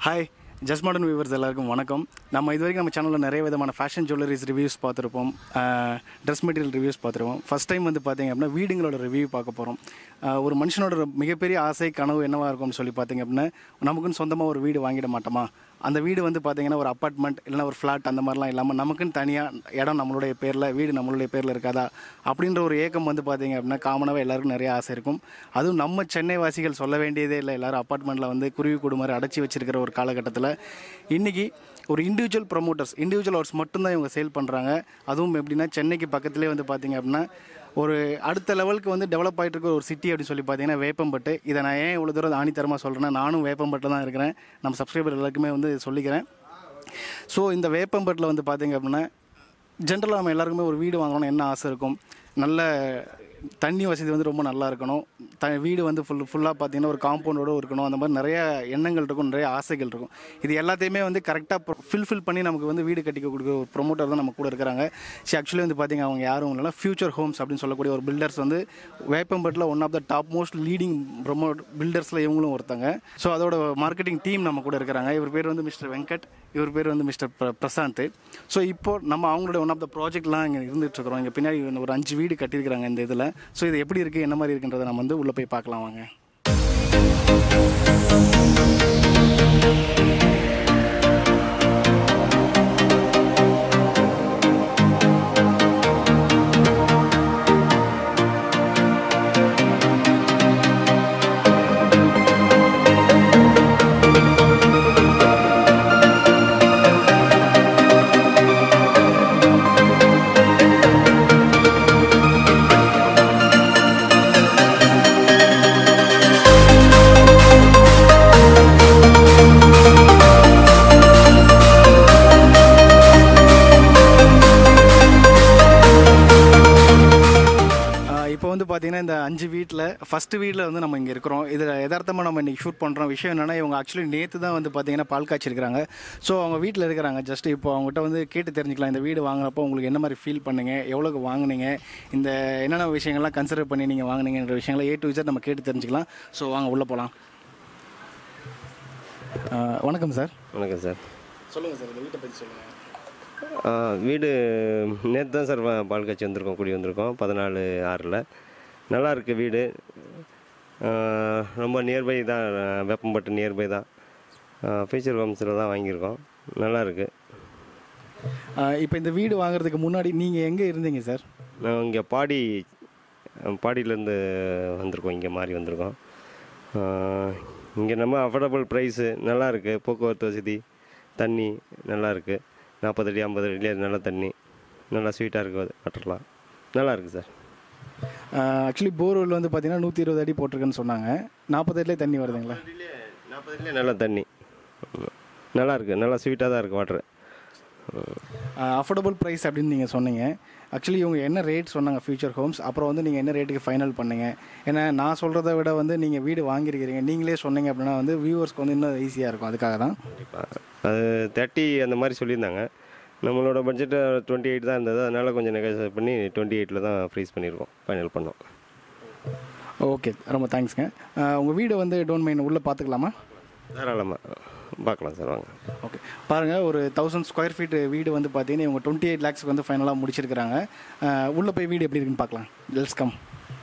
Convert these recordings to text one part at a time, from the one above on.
Hi just modern viewers எல்லாருக்கும் வணக்கம் நம்ம இது வரைக்கும் நம்ம சேனலில் நிறைய விதமான ஃபேஷன் ஜுவல்லரிஸ் ரிவ்யூஸ் பார்த்துருப்போம் ட்ரெஸ் மெட்டீரியல் ரிவ்யூஸ் பார்த்துருப்போம் ஃபஸ்ட் டைம் வந்து பார்த்தீங்க அப்படின்னா வீடுங்களோட ரிவ்யூ பார்க்க போகிறோம் ஒரு மனுஷனோட மிகப்பெரிய ஆசை கனவு என்னவா இருக்கும்னு சொல்லி பார்த்தீங்க அப்படின்னா நமக்குன்னு சொந்தமாக ஒரு வீடு வாங்கிட மாட்டோமா அந்த வீடு வந்து பார்த்தீங்கன்னா ஒரு அப்பார்ட்மெண்ட் இல்லைன்னா ஒரு ஃப்ளாட் அந்த மாதிரிலாம் இல்லாமல் நமக்குன்னு தனியாக இடம் நம்மளுடைய பேரில் வீடு நம்மளுடைய பேரில் இருக்காதா அப்படின்ற ஒரு ஏக்கம் வந்து பார்த்தீங்க அப்படின்னா காமனாகவே எல்லாருக்கும் நிறைய ஆசை இருக்கும் அதுவும் நம்ம சென்னை வாசிகள் சொல்ல வேண்டியதே இல்லை எல்லாரும் அப்பார்ட்மெண்ட்டில் வந்து குருவி கூடு மாதிரி அடைச்சி வச்சிருக்கிற ஒரு காலகட்டத்தில் இன்றைக்கி ஒரு இண்டிவிஜுவல் ப்ரொமோட்டர்ஸ் இண்டிவிஜுவல் ஹவுஸ் மட்டும்தான் இவங்க சேல் பண்ணுறாங்க அதுவும் எப்படின்னா சென்னைக்கு பக்கத்துலேயே வந்து பார்த்தீங்க அப்படின்னா ஒரு அடுத்த லெவலுக்கு வந்து டெவலப் ஆகிட்டு இருக்க ஒரு சிட்டி அப்படின்னு சொல்லி பார்த்தீங்கன்னா வேப்பம்பட்டு இதை நான் ஏன் இவ்வளோ தூரம் ஆணித்தரமாக சொல்கிறேன்னா நானும் வேப்பம்பட்டில் தான் இருக்கிறேன் நம்ம சப்ஸ்கிரைபர் எல்லாருக்குமே வந்து சொல்லிக்கிறேன் ஸோ இந்த வேப்பம்பட்டில் வந்து பார்த்தீங்க அப்படின்னா ஜென்ரலாக நம்ம எல்லாருக்குமே ஒரு வீடு வாங்கணும்னு என்ன ஆசை இருக்கும் நல்ல தண்ணி வசதி வந்து ரொம்ப நல்லா இருக்கணும் த வீடு வந்து ஃபுல் ஃபுல்லாக பார்த்தீங்கன்னா ஒரு காம்பவுண்டோடு இருக்கணும் அந்த மாதிரி நிறைய எண்ணங்கள் இருக்கும் நிறைய ஆசைகள் இருக்கும் இது எல்லாத்தையுமே வந்து கரெக்டாக ஃபில்ஃபில் பண்ணி நமக்கு வந்து வீடு கட்டிக்க கொடுக்குற ஒரு ப்ரொமோட்டர் தான் நம்ம கூட இருக்கிறாங்க ஸோ ஆக்சுவலி வந்து பார்த்தீங்க அவங்க யாரும் இல்லைனா ஃபியூச்சர் ஹோம்ஸ் அப்படின்னு சொல்லக்கூடிய ஒரு பில்டர்ஸ் வந்து வேப்பம்பட்டில் one of the top most leading promote பில்டர்ஸில் இவங்களும் ஒருத்தங்க ஸோ அதோட மார்க்கெட்டிங் டீம் நம்ம கூட இருக்கிறாங்க இவர் பேர் வந்து மிஸ்டர் வெங்கட் இவர் பேர் வந்து மிஸ்டர் பிர பிரசாந்த் ஸோ இப்போ நம்ம அவங்களோட ஒன் ஆஃப் த ப்ராஜெக்ட்லாம் இங்கே இருந்துகிட்ருக்குறோம் இங்கே பின்னாடி வந்து ஒரு அஞ்சு வீடு கட்டியிருக்கிறாங்க இந்த இதில் ஸோ இது எப்படி இருக்குது என்ன மாதிரி இருக்குன்றதை நம்ம வந்து உள்ளே போய் பார்க்கலாம் வாங்க இப்போ வந்து பார்த்தீங்கன்னா இந்த அஞ்சு வீட்டில் ஃபஸ்ட்டு வீட்டில் வந்து நம்ம இங்கே இருக்கிறோம் இதில் யதார்த்தமாக நம்ம இன்றைக்கி ஷூட் பண்ணுறோம் விஷயம் என்னென்னா இவங்க ஆக்சுவலி நேற்று தான் வந்து பார்த்தீங்கன்னா பால் காய்ச்சிருக்கிறாங்க ஸோ அவங்க வீட்டில் இருக்கிறாங்க ஜஸ்ட் இப்போ அவங்ககிட்ட வந்து கேட்டு தெரிஞ்சுக்கலாம் இந்த வீடு வாங்குறப்போ உங்களுக்கு என்ன மாதிரி ஃபீல் பண்ணுங்க எவ்வளோக்கு வாங்குனீங்க இந்த என்னென்ன விஷயங்கள்லாம் கன்சிடர் பண்ணி நீங்கள் வாங்குனீங்கன்ற விஷயங்களை ஏ டு விசட் நம்ம கேட்டு தெரிஞ்சுக்கலாம் ஸோ வாங்க உள்ளே போகலாம் வணக்கம் சார் வணக்கம் சார் சொல்லுங்கள் சார் இந்த வீட்டை பற்றி சொல்லுங்கள் ஆ, வீடு நேற்று தான் சார் வ- பால் காய்ச்சி வந்திருக்கோம் குடி வந்திருக்கோம் பதினாலு ஆறில் நல்லா இருக்குது வீடு ஆ, ரொம்ப நியர்பை தான் வேப்பம்பட்டு நியர்பை தான் ஃபியூச்சர் ஹோம்ஸில் தான் வாங்கியிருக்கோம் நல்லா இருக்குது இப்போ இந்த வீடு வாங்குறதுக்கு முன்னாடி நீங்கள் எங்கே இருந்தீங்க சார் நான் இங்கே பாடி பாடியிலேருந்து வந்திருக்கோம் இங்கே மாறி வந்திருக்கோம் இங்கே நம்ம அஃபோர்டபுள் ப்ரைஸு நல்லா இருக்குது போக்குவரத்து வசதி தண்ணி நல்லா இருக்குது நாற்பது அடி ஐம்பது அடியிலே நல்ல தண்ணி நல்லா ஸ்வீட்டாக இருக்குது வாட்டர்லாம் நல்லா இருக்குது சார் ஆக்சுவலி போர்வெல் வந்து பார்த்தீங்கன்னா நூற்றி இருபது அடி போட்டிருக்குன்னு சொன்னாங்க நாற்பத்தெட்டுலேயே தண்ணி வருதுங்களா நாற்பது அடியிலே நல்ல தண்ணி ஆமா. நல்லா இருக்குது நல்லா ஸ்வீட்டாக தான் இருக்குது வாட்டர் அஃபோர்டபுள் ப்ரைஸ் அப்படின்னு நீங்கள் சொன்னீங்க ஆக்சுவலி இவங்க என்ன ரேட் சொன்னாங்க ஃபியூச்சர் ஹோம்ஸ் அப்புறம் வந்து நீங்கள் என்ன ரேட்டுக்கு ஃபைனல் பண்ணீங்க ஏன்னா நான் சொல்கிறத விட வந்து நீங்கள் வீடு வாங்கியிருக்கிறீங்க நீங்களே சொன்னீங்க அப்படின்னா வந்து வியூவர்ஸ்க்கு வந்து இன்னும் ஈஸியாக இருக்கும் அதுக்காக தான் அது தேர்ட்டி அந்த மாதிரி சொல்லியிருந்தாங்க நம்மளோட பட்ஜெட்டு டுவெண்ட்டி எயிட் தான் இருந்தது அதனால் கொஞ்சம் நெகோசியேட் பண்ணி டுவெண்ட்டி எயிட்டில் தான் ஃப்ரீஸ் பண்ணியிருக்கோம் ஃபைனல் பண்ணோம் ஓகே ரொம்ப தேங்க்ஸ்ங்க உங்கள் வீடு வந்து டோன்ட் மைண்ட் உள்ளே பார்த்துக்கலாமா தாராளமாக பார்க்கலாம் சார் வாங்க ஓகே பாருங்கள் ஒரு தௌசண்ட் ஸ்கொயர் ஃபீட் வீடு வந்து பார்த்தீங்கன்னா இவங்க டுவெண்ட்டி எயிட் லேக்ஸ்க்கு வந்து ஃபைனலாக முடிச்சிருக்கிறாங்க உள்ளே போய் வீடு எப்படி இருக்குன்னு பார்க்கலாம் லெட்ஸ் கம்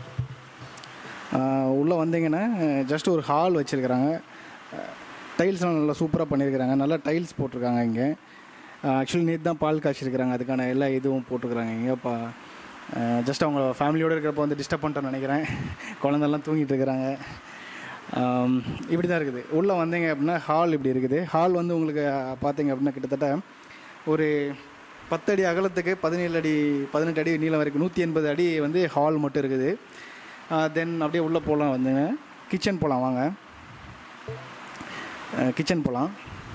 உள்ளே வந்தீங்கன்னா ஜஸ்ட் ஒரு ஹால் வச்சுருக்கிறாங்க டைல்ஸ்லாம் நல்லா சூப்பராக பண்ணியிருக்கிறாங்க நல்லா டைல்ஸ் போட்டிருக்காங்க இங்கே ஆக்சுவலி நேற்று தான் பால் காய்ச்சிருக்கிறாங்க அதுக்கான எல்லா இதுவும் போட்டிருக்கிறாங்க இங்கே பா ஜஸ்ட் அவங்க ஃபேமிலியோடு இருக்கிறப்ப வந்து டிஸ்டர்ப் பண்ணிட்டோன்னு நினைக்கிறேன் குழந்தெல்லாம் தூங்கிட்டு இருக்கிறாங்க ஆம், இப்படி தான் இருக்குது உள்ளே வந்தீங்க அப்படின்னா ஹால் இப்படி இருக்குது ஹால் வந்து உங்களுக்கு அஹ், பார்த்தீங்க அப்படின்னா கிட்டத்தட்ட ஒரு பத்தடி அகலத்துக்கு பதினேழு அடி பதினெட்டு அடி நீளம் வரைக்கும் நூற்றி எண்பது அடி வந்து ஹால் மட்டும் இருக்குது தென் அப்படியே உள்ளே போகலாம் வந்துங்க கிச்சன் போகலாம் வாங்க கிச்சன் போகலாம்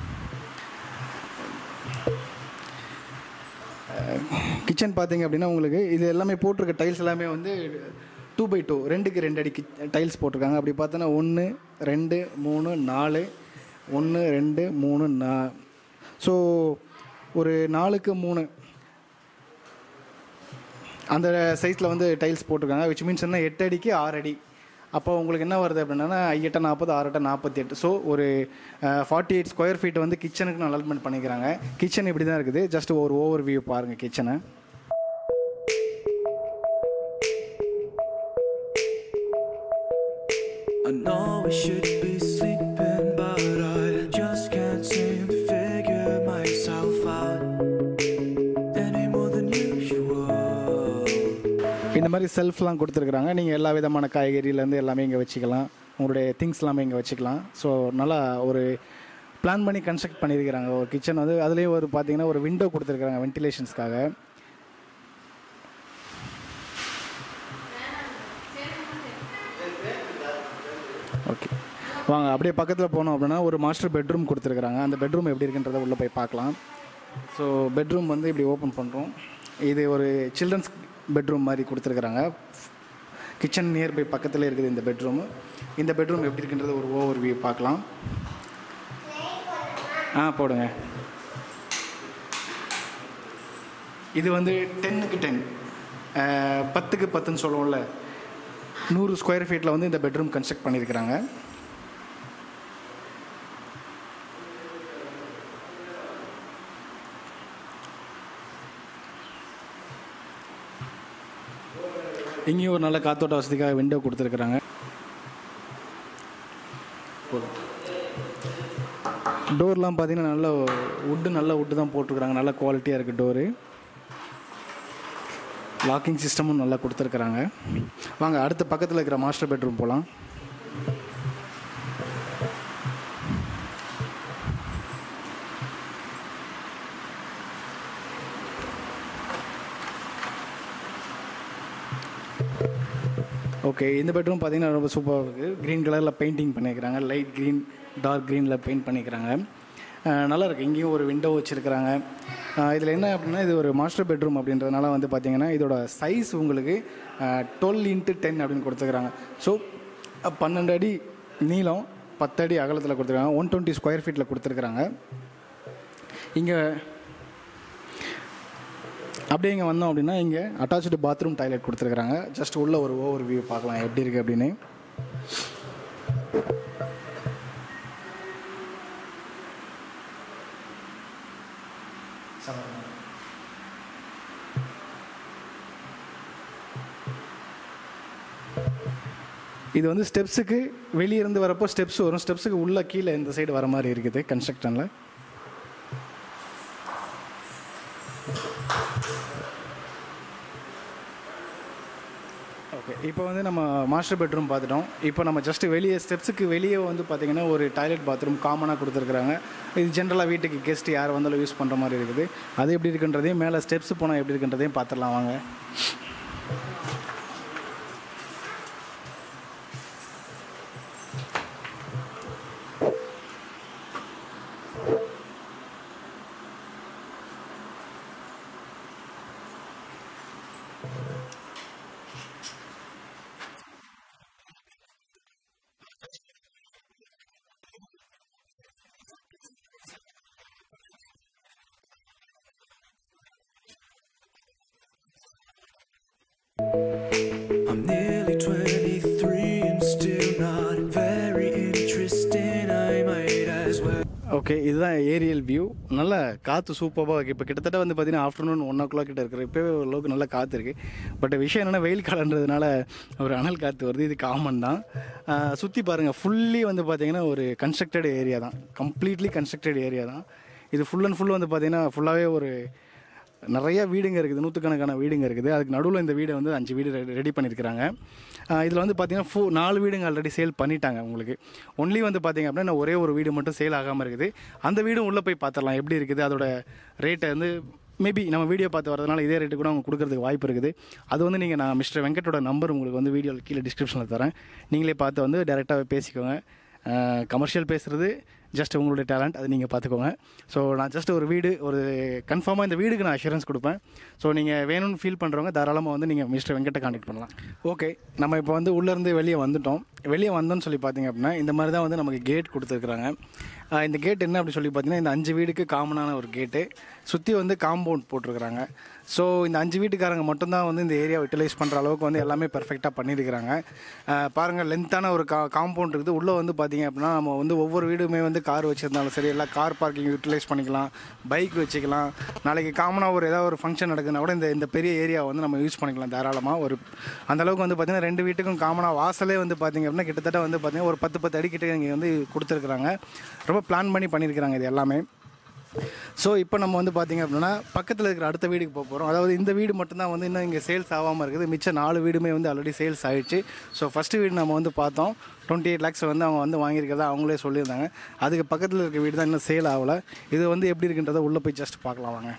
கிச்சன் பார்த்தீங்க அப்படின்னா உங்களுக்கு இது எல்லாமே போட்டிருக்க டைல்ஸ் எல்லாமே வந்து டூ பை டூ ரெண்டுக்கு ரெண்டு அடி டைல்ஸ் போட்டிருக்காங்க அப்படி பார்த்தோன்னா ஒன்று ரெண்டு மூணு நாலு ஒன்று ரெண்டு மூணு நா ஸோ ஒரு நாலுக்கு மூணு அந்த சைஸில் வந்து டைல்ஸ் போட்டிருக்காங்க விச் மீன்ஸ் என்ன எட்டு அடிக்கு ஆறு அடி அப்போ உங்களுக்கு என்ன வருது அப்படின்னா ஐஎட்ட நாற்பது ஆறட்ட நாற்பத்தி எட்டு ஸோ ஒரு ஃபார்ட்டி எயிட் ஸ்கொயர் ஃபீட் வந்து கிச்சனுக்கு அலாட்மெண்ட் பண்ணிக்கிறாங்க கிச்சன் இப்படி தான் இருக்குது ஜஸ்ட் ஒரு ஓவர் வியூ பாருங்கள் கிச்சனை I know I should be sleeping, but I just can't seem to figure myself out any more than usual. இந்த மாதிரி செல்ஃப்லாம் கொடுத்துருக்குறாங்க நீங்கள் எல்லா விதமான காய்கறியிலேருந்து எல்லாமே இங்கே வச்சுக்கலாம் உங்களுடைய திங்ஸ் எல்லாமே இங்கே வச்சுக்கலாம் ஸோ நல்லா ஒரு பிளான் பண்ணி கன்ஸ்ட்ரக்ட் பண்ணியிருக்கிறாங்க ஒரு கிச்சன் வந்து அதுலேயும் ஒரு பார்த்தீங்கன்னா ஒரு விண்டோ கொடுத்துருக்குறாங்க வென்டிலேஷன்ஸ்க்காக ஓகே வாங்க அப்படியே பக்கத்தில் போனோம் அப்படின்னா ஒரு மாஸ்டர் பெட்ரூம் கொடுத்துருக்குறாங்க அந்த பெட்ரூம் எப்படி இருக்குன்றதை உள்ளே போய் பார்க்கலாம் ஸோ பெட்ரூம் வந்து இப்படி ஓப்பன் பண்ணுறோம் இது ஒரு சில்ட்ரன்ஸ் பெட்ரூம் மாதிரி கொடுத்துருக்குறாங்க கிச்சன் நியர்பை பக்கத்தில் இருக்குது இந்த பெட்ரூம் இந்த பெட்ரூம் எப்படி இருக்குன்றது ஒரு ஓவர் வியூ பார்க்கலாம் ஆ போடுங்க இது வந்து டென்னுக்கு டென் பத்துக்கு பத்துன்னு சொல்லுவோம்ல நூறு ஸ்கொயர் ஃபீட்டில் வந்து இந்த பெட்ரூம் கன்ஸ்ட்ரக்ட் பண்ணியிருக்கிறாங்க இங்கேயும் ஒரு நல்ல காத்தோட்ட வசதிக்காக விண்டோ கொடுத்துருக்குறாங்க டோர்லாம் பார்த்தீங்கன்னா நல்ல வுட்டு நல்ல வுட்டு தான் போட்டிருக்கிறாங்க நல்ல குவாலிட்டியாக இருக்குது டோரு லாக்கிங் சிஸ்டமும் நல்லா கொடுத்துருக்குறாங்க வாங்க அடுத்த பக்கத்தில் இருக்கிற மாஸ்டர் பெட்ரூம் போகலாம் ஓகே இந்த பெட்ரூம் பார்த்தீங்கன்னா ரொம்ப சூப்பராக இருக்குது க்ரீன் கலரில் பெயிண்டிங் பண்ணியிருக்கிறாங்க லைட் க்ரீன் டார்க் க்ரீனில் பெயிண்ட் பண்ணிக்கிறாங்க அஹ் நல்லா இருக்குது இங்கேயும் ஒரு விண்டோ வச்சுருக்கிறாங்க இதில் என்ன அப்படின்னா இது ஒரு மாஸ்டர் பெட்ரூம் அப்படின்றதுனால வந்து பார்த்தீங்கன்னா இதோட சைஸ் உங்களுக்கு டுவெல் இன்ட்டு டென் அப்படின்னு கொடுத்துருக்குறாங்க ஸோ பன்னெண்டு அடி நீளம் பத்து அடி அகலத்தில் கொடுத்துருக்காங்க ஒன் டுவெண்ட்டி ஸ்கொயர் ஃபீட்டில் கொடுத்துருக்குறாங்க இங்கே அப்படியே இங்கே வந்தோம் அப்படின்னா இங்கே அட்டாச்சு பாத்ரூம் டாய்லெட் கொடுத்துருக்குறாங்க ஜஸ்ட் உள்ள ஒரு ஓவர் வியூ பார்க்கலாம் எப்படி இருக்குது அப்படின்னு இது வந்து ஸ்டெப்ஸுக்கு வெளியே இருந்து வரப்போ ஸ்டெப்ஸ் வரும் ஸ்டெப்ஸுக்கு உள்ள கீழே இந்த சைடு வர மாதிரி இருக்குது கன்ஸ்ட்ரக்ஷனில் ஓகே இப்போ வந்து நம்ம மாஸ்டர் பெட்ரூம் பார்த்துட்டோம் இப்போ நம்ம ஜஸ்ட் வெளியே ஸ்டெப்ஸுக்கு வெளியே வந்து பார்த்தீங்கன்னா ஒரு டாய்லெட் பாத்ரூம் காமனாக கொடுத்துருக்குறாங்க இது ஜென்ரலாக வீட்டுக்கு கெஸ்ட் யார் வந்தாலும் யூஸ் பண்ணுற மாதிரி இருக்குது அது எப்படி இருக்குன்றதையும் மேலே ஸ்டெப்ஸ் போனால் எப்படி இருக்குன்றதையும் பார்த்துடலாம் வாங்க I'm nearly 23 and still not very interesting. I might as well. Okay இதுதான் ஏரியல் வியூ நல்ல காற்று சூப்பராக இருக்குது இப்போ கிட்டத்தட்ட வந்து பார்த்தீங்கன்னா ஆஃப்டர்நூன் ஒன் ஓ கிளாக் கிட்ட இருக்கிற இப்போவே ஓரளவுக்கு நல்ல காற்று இருக்குது பட் விஷயம் என்னென்னா வெயில் காலன்றதுனால ஒரு அனல் காற்று வருது இது காமன் தான் சுற்றி பாருங்கள் ஃபுல்லி வந்து பார்த்தீங்கன்னா ஒரு கன்ஸ்ட்ரக்டட் ஏரியா தான் கம்ப்ளீட்லி கன்ஸ்ட்ரக்டட் ஏரியா தான் இது ஃபுல் அண்ட் ஃபுல் வந்து பார்த்தீங்கன்னா ஃபுல்லாகவே ஒரு நிறைய வீடுங்க இருக்குது நூற்றுக்கணக்கான வீடுங்க இருக்குது அதுக்கு நடுவில் இந்த வீடை வந்து அஞ்சு வீடு ரெடி பண்ணியிருக்கிறாங்க இதில் வந்து பார்த்தீங்கன்னா ஃபோ நாலு வீடுங்க ஆல்ரெடி சேல் பண்ணிட்டாங்க உங்களுக்கு ஒன்லி வந்து பார்த்தீங்க அப்படின்னா ஒரே ஒரு வீடு மட்டும் சேல் ஆகாமல் இருக்குது அந்த வீடும் உள்ளே போய் பார்த்துடலாம் எப்படி இருக்குது அதோட ரேட்டை வந்து மேபி நம்ம வீடியோ பார்த்து வரதுனால இதே ரேட்டு கூட அவங்க கொடுக்கறதுக்கு வாய்ப்பு இருக்குது அது வந்து நீங்கள் நான் மிஸ்டர் வெங்கட்டோட நம்பர் உங்களுக்கு வந்து வீடியோ கீழே டிஸ்கிரிப்ஷனில் தரேன் நீங்களே பார்த்து வந்து டேரெக்டாக பேசிக்கோங்க கமர்ஷியல் பேசுகிறது ஜஸ்ட் உங்களுடைய டேலண்ட் அது நீங்கள் பார்த்துக்கோங்க ஸோ நான் ஜஸ்ட் ஒரு வீடு ஒரு கன்ஃபார்மாக இந்த வீடுக்கு நான் அஷூரன்ஸ் கொடுப்பேன் ஸோ நீங்கள் வேணும்னு ஃபீல் பண்ணுறவங்க தாராளமாக வந்து நீங்கள் மிஸ்டர் வெங்கட்டை கான்டெக்ட் பண்ணலாம் ஓகே நம்ம இப்போ வந்து உள்ளேருந்து வெளியே வந்துட்டோம் வெளியே வந்தோம்னு சொல்லி பார்த்தீங்க அப்படின்னா இந்த மாதிரி தான் வந்து நமக்கு கேட் கொடுத்துருக்குறாங்க ஆஹ் இந்த கேட் என்ன அப்படி சொல்லி பார்த்தீங்கன்னா இந்த அஞ்சு வீடுக்கு காமனான ஒரு கேட்டு சுற்றி வந்து காம்பவுண்ட் போட்டிருக்கிறாங்க ஸோ இந்த அஞ்சு வீட்டுக்காரங்க மட்டும்தான் வந்து இந்த ஏரியா யூட்டிலைஸ் பண்ணுற அளவுக்கு வந்து எல்லாமே பெர்ஃபெக்டாக பண்ணியிருக்கிறாங்க ஆஹ் பாருங்க லென்த்தான ஒரு கா காம்பவுண்ட் இருக்குது உள்ளே வந்து பார்த்தீங்க அப்படின்னா நம்ம வந்து ஒவ்வொரு வீடுமே வந்து கார் வச்சிருந்தாலும் சரி எல்லாம் கார் பார்க்கிங் யூட்டிலைஸ் பண்ணிக்கலாம் பைக் வச்சுக்கலாம் நாளைக்கு காமனாக ஒரு ஏதாவது ஒரு ஃபங்க்ஷன் நடக்குதுன்னா கூட இந்த இந்த பெரிய ஏரியா வந்து நம்ம யூஸ் பண்ணிக்கலாம் தாராளமாக ஒரு அந்த அளவுக்கு வந்து பார்த்தீங்கன்னா ரெண்டு வீட்டுக்கும் காமனாக வாசலே வந்து பார்த்தீங்க அப்படின்னா கிட்டத்தட்ட வந்து பார்த்தீங்கன்னா ஒரு பத்து பத்து அடி கிட்ட இங்கே வந்து கொடுத்துருக்குறாங்க ரொம்ப பிளான் பண்ணி பண்ணியிருக்கிறாங்க இது எல்லாமே ஸோ இப்போ நம்ம வந்து பார்த்தீங்க அப்படின்னா பக்கத்தில் இருக்கிற அடுத்த வீடுக்கு போக போகிறோம் அதாவது இந்த வீடு மட்டும்தான் வந்து இன்னும் இங்கே சேல்ஸ் ஆகாமல் இருக்குது மிச்சம் நாலு வீடுமே வந்து ஆல்ரெடி சேல்ஸ் ஆயிடுச்சு ஸோ ஃபஸ்ட்டு வீடு நம்ம வந்து பார்த்தோம் டுவெண்ட்டி எயிட் லேக்ஸ் வந்து அவங்க வந்து வாங்கியிருக்கிறதா அவங்களே சொல்லியிருந்தாங்க அதுக்கு பக்கத்தில் இருக்க வீடு தான் இன்னும் சேல் ஆகலை இது வந்து எப்படி இருக்குன்றதை உள்ளே போய் ஜஸ்ட் பார்க்கலாம் வாங்க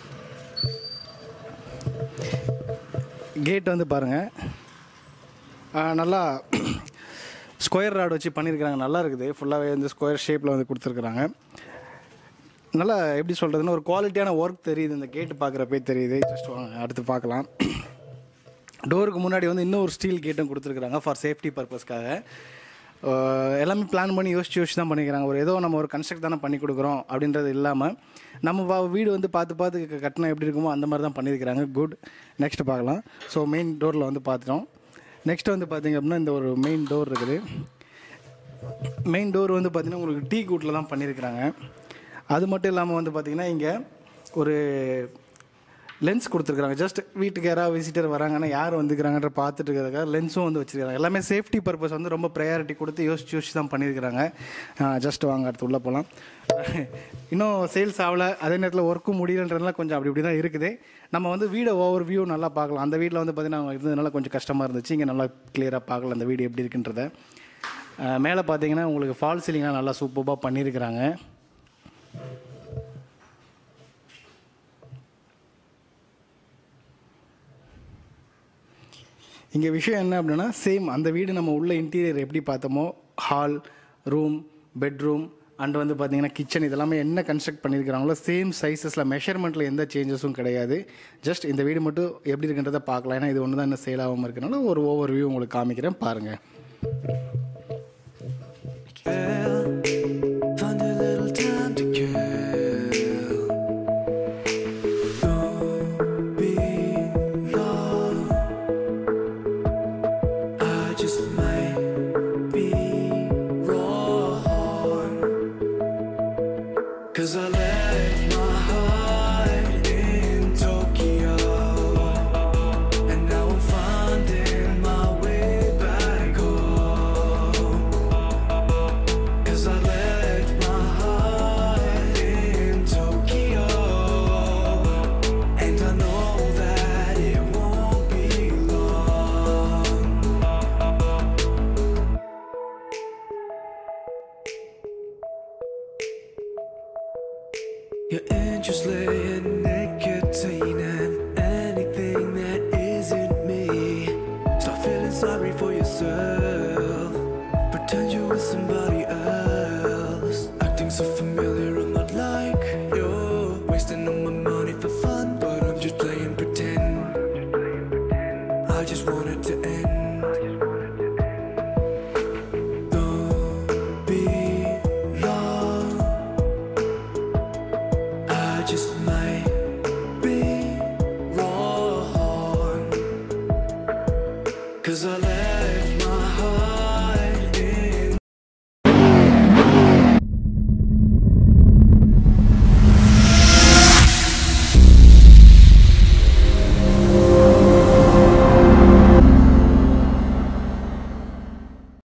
கேட் வந்து பாருங்கள் நல்லா ஸ்கொயர் ராட் வச்சு பண்ணியிருக்கிறாங்க நல்லா இருக்குது ஃபுல்லாகவே வந்து ஸ்கொயர் ஷேப்பில் வந்து கொடுத்துருக்குறாங்க நல்லா எப்படி சொல்கிறதுன்னா ஒரு குவாலிட்டியான ஒர்க் தெரியுது இந்த கேட்டு பார்க்குறப்பே தெரியுது ஜஸ்ட் வாங்க அடுத்து பார்க்கலாம் டோருக்கு முன்னாடி வந்து இன்னும் ஒரு ஸ்டீல் கேட்டும் கொடுத்துருக்குறாங்க ஃபார் சேஃப்டி பர்பஸ்க்காக எல்லாமே பிளான் பண்ணி யோசிச்சு யோசிச்சு தான் பண்ணிக்கிறாங்க ஒரு ஏதோ நம்ம ஒரு கன்ஸ்ட்ரக்ட் தானே பண்ணி கொடுக்குறோம் அப்படின்றது இல்லாமல் நம்ம வா- வீடு வந்து பார்த்து பார்த்து க- கட்டினா எப்படி இருக்குமோ அந்த மாதிரி தான் பண்ணியிருக்கிறாங்க குட் நெக்ஸ்ட் பார்க்கலாம் ஸோ மெயின் டோரில் வந்து பார்த்துட்டோம் நெக்ஸ்ட் வந்து பார்த்தீங்க அப்படின்னா இந்த ஒரு மெயின் டோர் இருக்குது மெயின் டோர் வந்து பார்த்தீங்கன்னா உங்களுக்கு டீ கூட்டில் தான் பண்ணியிருக்கிறாங்க அது மட்டும் இல்லாமல் வந்து பார்த்தீங்கன்னா இங்கே ஒரு லென்ஸ் கொடுத்துருக்காங்க ஜஸ்ட் வீட்டுக்கு யாராவது விசிட்டர் வராங்கன்னா யார் வந்துக்கிறாங்கன்ற பார்த்துட்டு இருக்கிறதுக்காக லென்ஸும் வந்து வச்சிருக்காங்க எல்லாமே சேஃப்டி பர்பஸ் வந்து ரொம்ப ப்ரையாரிட்டி கொடுத்து யோசிச்சு யோசிச்சு தான் பண்ணியிருக்கிறாங்க ஜஸ்ட் வாங்க அடுத்து உள்ளே போகலாம் இன்னும் சேல்ஸ் ஆகலை அதே நேரத்தில் ஒர்க்கும் முடியலன்றதுனால கொஞ்சம் அப்படி இப்படி தான் இருக்குது நம்ம வந்து வீடை ஓவர் வியூ நல்லா பார்க்கலாம் அந்த வீட்டில் வந்து பார்த்தீங்கன்னா அவங்க இருந்ததுனால கொஞ்சம் கஷ்டமாக இருந்துச்சு இங்கே நல்லா கிளியராக பார்க்கலாம் அந்த வீடு எப்படி இருக்குன்றத அஹ் மேலே பார்த்தீங்கன்னா உங்களுக்கு ஃபால் சீலிங்லாம் நல்லா சூப்பராக பண்ணியிருக்கிறாங்க இங்கே விஷயம் என்ன அப்படின்னா சேம் அந்த வீடு நம்ம உள்ள இன்டீரியர் எப்படி பார்த்தோமோ ஹால் ரூம் பெட்ரூம் அண்ட் வந்து பார்த்தீங்கன்னா கிச்சன் இதெல்லாமே என்ன கன்ஸ்ட்ரக்ட் பண்ணியிருக்கிறாங்களோ சேம் சைஸஸில் மெஷர்மெண்ட்டில் எந்த சேஞ்சஸும் கிடையாது ஜஸ்ட் இந்த வீடு மட்டும் எப்படி இருக்குன்றதை பார்க்கலாம் ஏன்னா இது ஒன்று தான் இன்னும் சேல் ஆகாமல் இருக்கனால ஒரு ஓவர் வியூ உங்களுக்கு காமிக்கிறேன் பாருங்கள் Well, find a little time to kill. Don't be long. I just might be wrong. Cause I left my heart in Tokyo. And now I'm finding my way back home. Cause I left my heart in Tokyo. And I know that it won't be long. Your interest lay in nicotine and anything that isn't me. Stop feeling sorry for yourself. Pretend you're with somebody